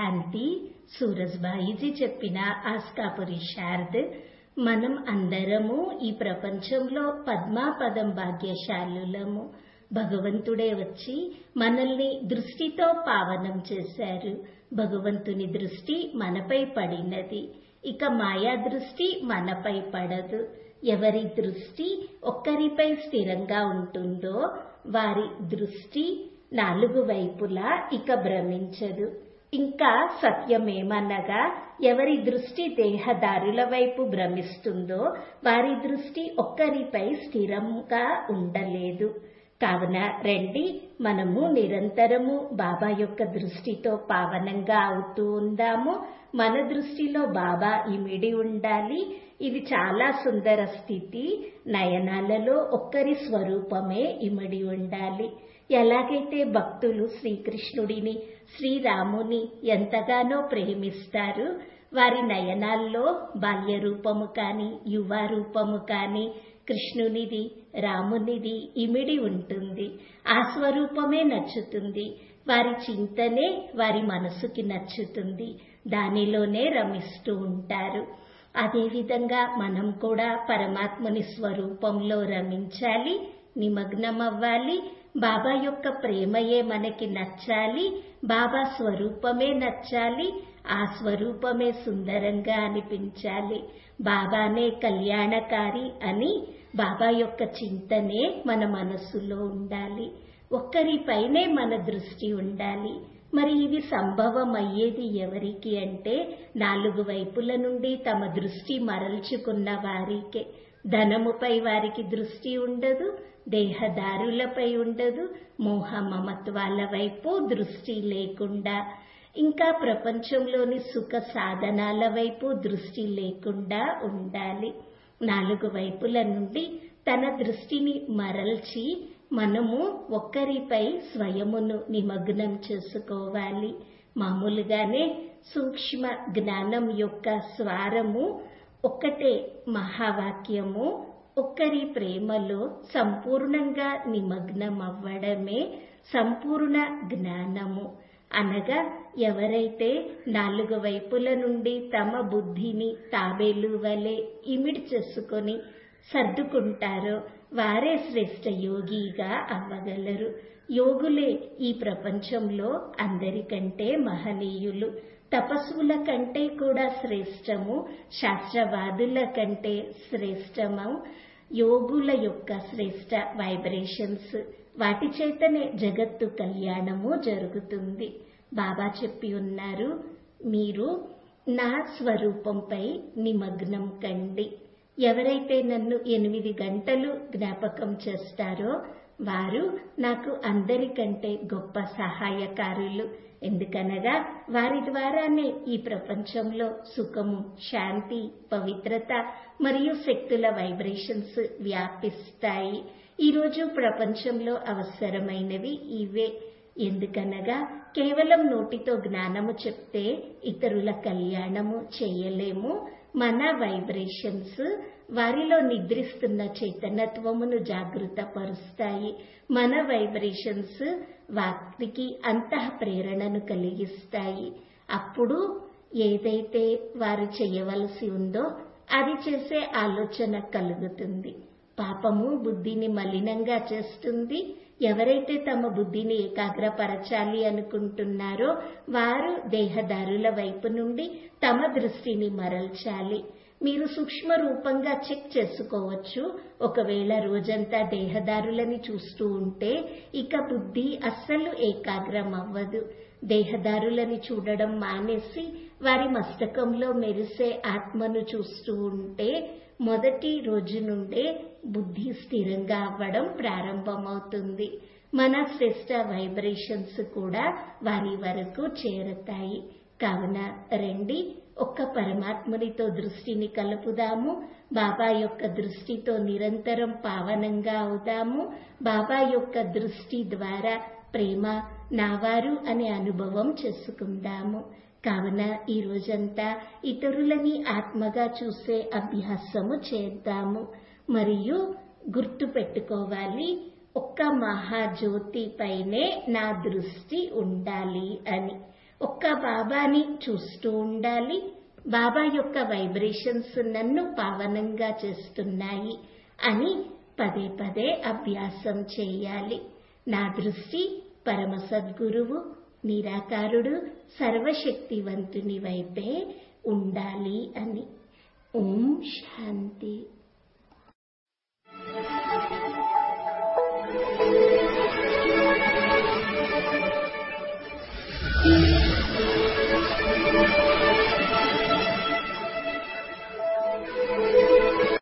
శాంతి సూరజ్బాయిజీ చెప్పిన ఆస్కాపురి శారద్ మనం అందరము ఈ ప్రపంచంలో పద్మాపదం భాగ్యశాలులము భగవంతుడే వచ్చి మనల్ని దృష్టితో పావనం చేశారు భగవంతుని దృష్టి మనపై పడినది ఇక మాయా దృష్టి మనపై పడదు ఎవరి దృష్టి ఒక్కరిపై స్థిరంగా ఉంటుందో వారి దృష్టి నాలుగు వైపులా ఇక భ్రమించదు ఇంకా సత్యమేమనగా ఎవరి దృష్టి దేహదారుల వైపు భ్రమిస్తుందో వారి దృష్టి ఒక్కరిపై స్థిరంగా ఉండలేదు కావున రండి మనము నిరంతరము బాబా యొక్క దృష్టితో పావనంగా అవుతూ ఉందాము మన దృష్టిలో బాబా ఇమిడి ఉండాలి ఇది చాలా సుందర స్థితి నయనాలలో ఒక్కరి స్వరూపమే ఇమిడి ఉండాలి ఎలాగైతే భక్తులు శ్రీకృష్ణుడిని శ్రీరాముని ఎంతగానో ప్రేమిస్తారు వారి నయనాల్లో బాల్య రూపము కాని యువ రూపము కాని కృష్ణునిది రామునిది ఇమిడి ఉంటుంది ఆ స్వరూపమే నచ్చుతుంది వారి చింతనే వారి మనసుకి నచ్చుతుంది దానిలోనే రమిస్తూ ఉంటారు అదేవిధంగా మనం కూడా పరమాత్మని స్వరూపంలో రమించాలి నిమగ్నం అవ్వాలి బాబా యొక్క ప్రేమయే మనకి నచ్చాలి బాబా స్వరూపమే నచ్చాలి ఆ స్వరూపమే సుందరంగా అనిపించాలి బాబానే కళ్యాణకారి అని బాబా యొక్క చింతనే మన మనస్సులో ఉండాలి ఒక్కరిపైనే మన దృష్టి ఉండాలి మరి ఇది సంభవం అయ్యేది ఎవరికి అంటే నాలుగు వైపుల నుండి తమ దృష్టి మరల్చుకున్న వారికే ధనముపై వారికి దృష్టి ఉండదు దేహదారులపై ఉండదు మోహ మమత్వాల వైపు దృష్టి లేకుండా ఇంకా ప్రపంచంలోని సుఖ సాధనాల వైపు దృష్టి లేకుండా ఉండాలి నాలుగు వైపుల నుండి తన దృష్టిని మరల్చి మనము ఒక్కరిపై స్వయమును నిమగ్నం చేసుకోవాలి మామూలుగానే సూక్ష్మ జ్ఞానం యొక్క స్వారము ఒక్కటే మహావాక్యము ఒక్కరి ప్రేమలో సంపూర్ణంగా నిమగ్నం అవ్వడమే సంపూర్ణ జ్ఞానము అనగా ఎవరైతే నాలుగు వైపుల నుండి తమ బుద్ధిని తాబేలు వలె ఇమిడి చేసుకొని సర్దుకుంటారో వారే శ్రేష్ఠ యోగిగా అవ్వగలరు యోగులే ఈ ప్రపంచంలో అందరికంటే మహనీయులు తపస్సుల కంటే కూడా శ్రేష్టము శాస్త్రవాదుల కంటే శ్రేష్టము యోగుల యొక్క శ్రేష్ట వైబ్రేషన్స్ వాటి చేతనే జగత్తు కళ్యాణము జరుగుతుంది బాబా చెప్పి ఉన్నారు మీరు నా స్వరూపంపై నిమగ్నం కండి ఎవరైతే నన్ను ఎనిమిది గంటలు జ్ఞాపకం చేస్తారో వారు నాకు అందరికంటే గొప్ప సహాయకారులు ఎందుకనగా వారి ద్వారానే ఈ ప్రపంచంలో సుఖము శాంతి పవిత్రత మరియు శక్తుల వైబ్రేషన్స్ వ్యాపిస్తాయి ఈరోజు ప్రపంచంలో అవసరమైనవి ఇవే ఎందుకనగా కేవలం నోటితో జ్ఞానము చెప్తే ఇతరుల కళ్యాణము చేయలేము మన వైబ్రేషన్స్ వారిలో నిద్రిస్తున్న చైతన్యత్వమును జాగృతపరుస్తాయి మన వైబ్రేషన్స్ వారికి అంతః ప్రేరణను కలిగిస్తాయి అప్పుడు ఏదైతే వారు చేయవలసి ఉందో అది చేసే ఆలోచన కలుగుతుంది పాపము బుద్ధిని మలినంగా చేస్తుంది ఎవరైతే తమ బుద్ధిని ఏకాగ్రపరచాలి అనుకుంటున్నారో వారు దేహదారుల వైపు నుండి తమ దృష్టిని మరల్చాలి మీరు సూక్ష్మ రూపంగా చెక్ చేసుకోవచ్చు ఒకవేళ రోజంతా దేహదారులని చూస్తూ ఉంటే ఇక బుద్ధి అస్సలు ఏకాగ్రం అవ్వదు దేహదారులని చూడడం మానేసి వారి మస్తకంలో మెరిసే ఆత్మను చూస్తూ ఉంటే మొదటి రోజు నుండే బుద్ధి స్థిరంగా అవ్వడం ప్రారంభమవుతుంది మన శ్రేష్ట వైబ్రేషన్స్ కూడా వారి వరకు చేరతాయి కావున రండి ఒక్క పరమాత్మునితో దృష్టిని కలుపుదాము బాబా యొక్క దృష్టితో నిరంతరం పావనంగా అవుదాము బాబా యొక్క దృష్టి ద్వారా ప్రేమ నావారు అనే అనుభవం చేసుకుందాము కావున ఈ రోజంతా ఇతరులని ఆత్మగా చూసే అభ్యాసము చేద్దాము మరియు గుర్తు పెట్టుకోవాలి ఒక్క మహాజ్యోతి పైనే నా దృష్టి ఉండాలి అని ఒక్క బాబాని చూస్తూ ఉండాలి బాబా యొక్క వైబ్రేషన్స్ నన్ను పావనంగా చేస్తున్నాయి అని పదే పదే అభ్యాసం చేయాలి నా దృష్టి పరమ సద్గురువు నిరాకారుడు సర్వశక్తివంతుని వైపే ఉండాలి అని ఓం శాంతి